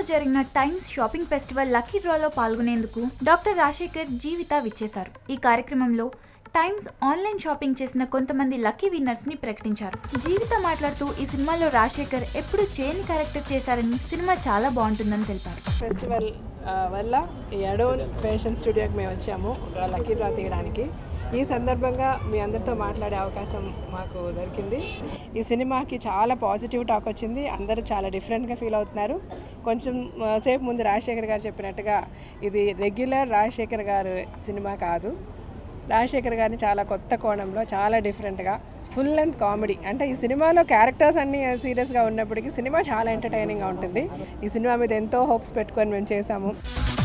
జరిగిన times shopping festival lucky డ్రాలో పాల్గొనేందుకు డాక్టర్ రాజశేఖర్ జీవిత విచ్చేశారు ఈ కార్యక్రమంలో టైమ్స్ ఆన్లైన్ షాపింగ్ చేసిన కొంతమంది లక్కీ విన్నర్స్ ని ప్రకటించారు జీవిత మాట్లాడుతూ ఈ సినిమాలో రాజశేఖర్ ఎప్పుడు చేయని క్యారెక్టర్ చేశారని సినిమా చాలా బాగుంటుందని తెలిపారు ఫెస్టివల్ ఆ, వల్ల ఈ అడోన్ ఫ్యాషన్ స్టూడియోకి మేము వచ్చాము ఒక లక్కీ డ్రా తీయడానికి ఈ సందర్భంగా మీ అందరితో మాట్లాడే అవకాశం మాకు దొరికింది ఈ సినిమాకి చాలా పాజిటివ్ టాక్ వచ్చింది అందరూ చాలా డిఫరెంట్గా ఫీల్ అవుతున్నారు కొంచెం ఆ, సేపు ముందు రాజశేఖర్ గారు చెప్పినట్టుగా ఇది రెగ్యులర్ రాజశేఖర్ గారు సినిమా కాదు రాజశేఖర్ గారిని చాలా కొత్త కోణంలో చాలా డిఫరెంట్గా ఫుల్ లెంత్ కామెడీ అంటే ఈ సినిమాలో క్యారెక్టర్స్ అన్నీ సీరియస్గా ఉన్నప్పటికీ సినిమా చాలా ఎంటర్టైనింగ్గా ఉంటుంది ఈ సినిమా మీద ఎంతో హోప్స్ పెట్టుకొని మేము చేసాము